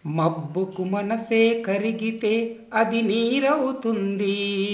మబ్బుకు మనసే కరిగితే అది నీరవుతుంది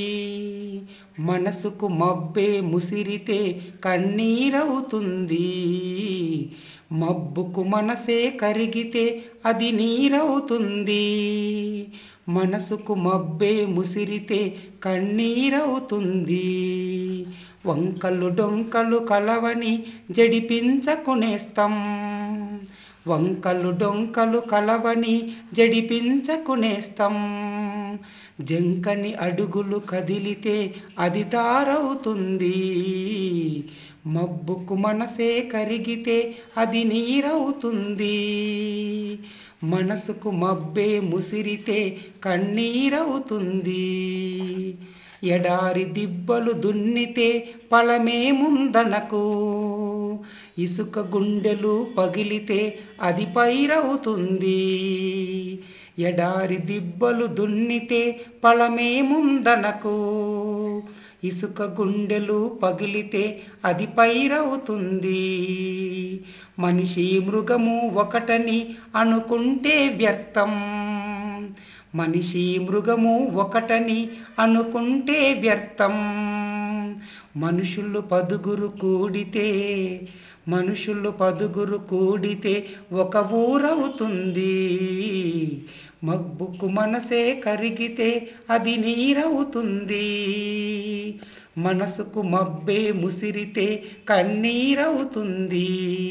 మనసుకు మబ్బే ముసిరితే కన్నీరవుతుంది మబ్బుకు మనసే కరిగితే అది నీరవుతుంది మనసుకు మబ్బే ముసిరితే కన్నీరవుతుంది వంకలు డొంకలు కలవని జడిపించకునేస్తం వంకలు డొంకలు కలవని జడిపించకునేస్తం జంకని అడుగులు కదిలితే అది దారవుతుంది మబ్బుకు మనసే కరిగితే అది నీరవుతుంది మనసుకు మబ్బే ముసిరితే కన్నీరవుతుంది ఎడారి దిబ్బలు దున్నితే ఫలమే ముందనకు ఇసుక గుండెలు పగిలితే అది పైరవుతుంది ఎడారి దిబ్బలు దున్నితే ఫలమే ముందనకు ఇసుక గుండెలు పగిలితే అది పైరవుతుంది మనిషి మృగము ఒకటని అనుకుంటే వ్యర్థం మనిషి మృగము ఒకటని అనుకుంటే వ్యర్థం మనుషులు పదుగురు కూడితే మనుషులు పదుగురు కూడితే ఒక ఊరవుతుంది మబ్బుకు మనసే కరిగితే అది నీరవుతుంది మనసుకు మబ్బే ముసిరితే కన్నీరవుతుంది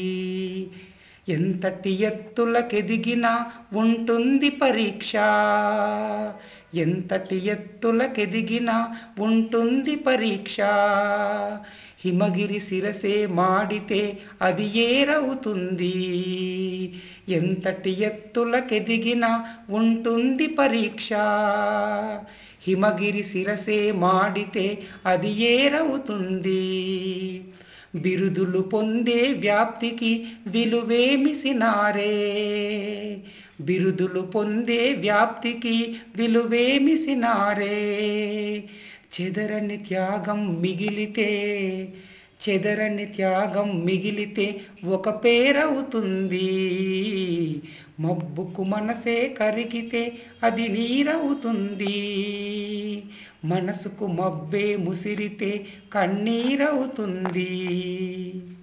ఎంతటి ఎత్తులకెదిగినా ఉంటుంది పరీక్ష ఎంతటి ఎత్తులకెదిగినా ఉంటుంది పరీక్ష హిమగిరి శిరసే మాడితే అది ఏరవుతుంది ఎంతటి ఎత్తులకెదిగినా ఉంటుంది పరీక్ష హిమగిరి శిరసే మాడితే అది ఏరవుతుంది బిరుదులు పొందే వ్యాప్తికి విలువేమిసినారే బిరుదులు పొందే వ్యాప్తికి విలువేమిసినారే చెదరని త్యాగం మిగిలితే చెదరని త్యాగం మిగిలితే ఒక పేరవుతుంది మబ్బుకు మనసే కరిగితే అది నీరవుతుంది మనసుకు మబ్బే ముసిరితే కన్నీరవుతుంది